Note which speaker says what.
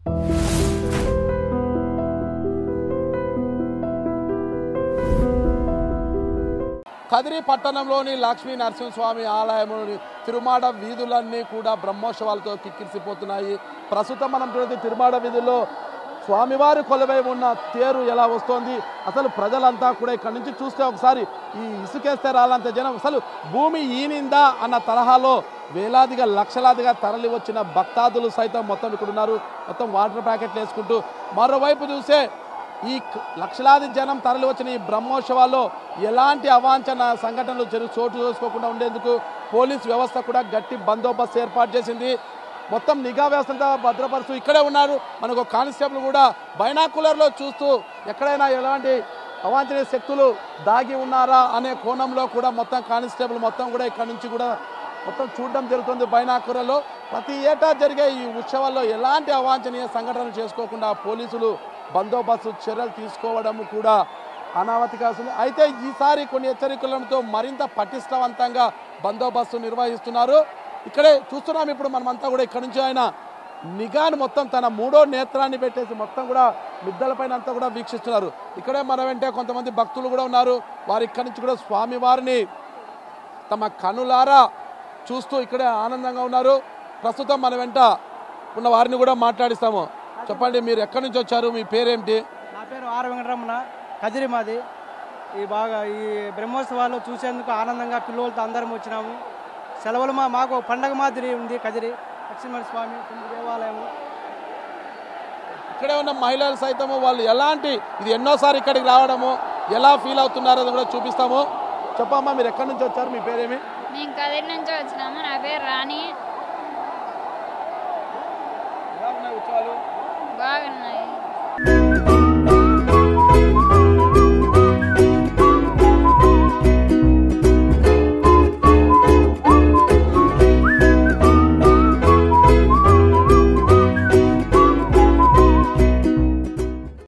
Speaker 1: కదిరి పట్టణంలోని లక్ష్మీ నరసింహస్వామి ఆలయంలోని తిరుమాడ వీధులన్నీ కూడా బ్రహ్మోత్సవాలతో కిక్కిరిసిపోతున్నాయి ప్రస్తుతం మనం చూడదు తిరుమాడ వీధుల్లో స్వామివారి కొలువై ఉన్న తేరు ఎలా వస్తోంది అసలు ప్రజలంతా కూడా ఇక్కడ నుంచి చూస్తే ఒకసారి ఈ ఇసుకేస్తే రాలంత జనం అసలు భూమి ఈనిందా అన్న తరహాలో వేలాదిగా లక్షలాదిగా తరలి వచ్చిన భక్తాదులు సైతం మొత్తం ఇక్కడ ఉన్నారు మొత్తం వాటర్ ప్యాకెట్లు వేసుకుంటూ మరోవైపు చూస్తే ఈ క- లక్షలాది జనం తరలి వచ్చిన ఈ బ్రహ్మోత్సవాల్లో ఎలాంటి అవాంఛన సంఘటనలు జరుగు చోటు చేసుకోకుండా ఉండేందుకు పోలీస్ వ్యవస్థ కూడా గట్టి బందోబస్తు ఏర్పాటు చేసింది మొత్తం నిఘా వ్యవస్థంతా భద్రపరుస్తూ ఇక్కడే ఉన్నారు మనకు ఒక కానిస్టేబుల్ కూడా బైనాకులర్లో చూస్తూ ఎక్కడైనా ఎలాంటి అవాంఛనీయ శక్తులు దాగి ఉన్నారా అనే కోణంలో కూడా మొత్తం కానిస్టేబుల్ మొత్తం కూడా ఇక్కడ నుంచి కూడా మొత్తం చూడడం జరుగుతుంది బైనాకురలో ప్రతి ఏటా జరిగే ఈ ఉత్సవాల్లో ఎలాంటి అవాంఛనీయ సంఘటనలు చేసుకోకుండా పోలీసులు బందోబస్తు చర్యలు తీసుకోవడం కూడా అనామతిగా వస్తుంది అయితే ఈసారి కొన్ని హెచ్చరికలతో మరింత పటిష్టవంతంగా బందోబస్తు నిర్వహిస్తున్నారు ఇక్కడే చూస్తున్నాం ఇప్పుడు మనమంతా కూడా ఇక్కడ నుంచి ఆయన నిఘాను మొత్తం తన మూడో నేత్రాన్ని పెట్టేసి మొత్తం కూడా మిద్దలపైన అంతా కూడా వీక్షిస్తున్నారు ఇక్కడే మన వెంటే కొంతమంది భక్తులు కూడా ఉన్నారు వారు ఇక్కడి నుంచి కూడా స్వామివారిని తమ కనులారా చూస్తూ ఇక్కడే ఆనందంగా ఉన్నారు ప్రస్తుతం మన వెంట ఉన్న వారిని కూడా మాట్లాడిస్తాము చెప్పండి మీరు ఎక్కడి నుంచి వచ్చారు మీ పేరేంటి
Speaker 2: నా పేరు ఆర్ వెంకటరమణ కదిరి మాది ఈ బాగా ఈ బ్రహ్మోత్సవాలు చూసేందుకు ఆనందంగా పిల్లలతో అందరం వచ్చినాము సెలవులు మా మాకు పండగ మాదిరి ఉంది కదిరి లక్ష్మణ స్వామి తొమ్మిది దేవాలయము
Speaker 1: ఇక్కడే ఉన్న మహిళలు సైతము వాళ్ళు ఎలాంటి ఇది ఎన్నోసారి ఇక్కడికి రావడము ఎలా ఫీల్ అవుతున్నారో అది కూడా చూపిస్తాము చెప్పమ్మా మీరు ఎక్కడి నుంచి వచ్చారు మీ పేరేమి
Speaker 3: మేము కదిరి నుంచి వచ్చినాము నా పేరు రాణి
Speaker 1: ఎలా ఉన్నాయి ఉత్సవాలు
Speaker 3: బాగున్నాయి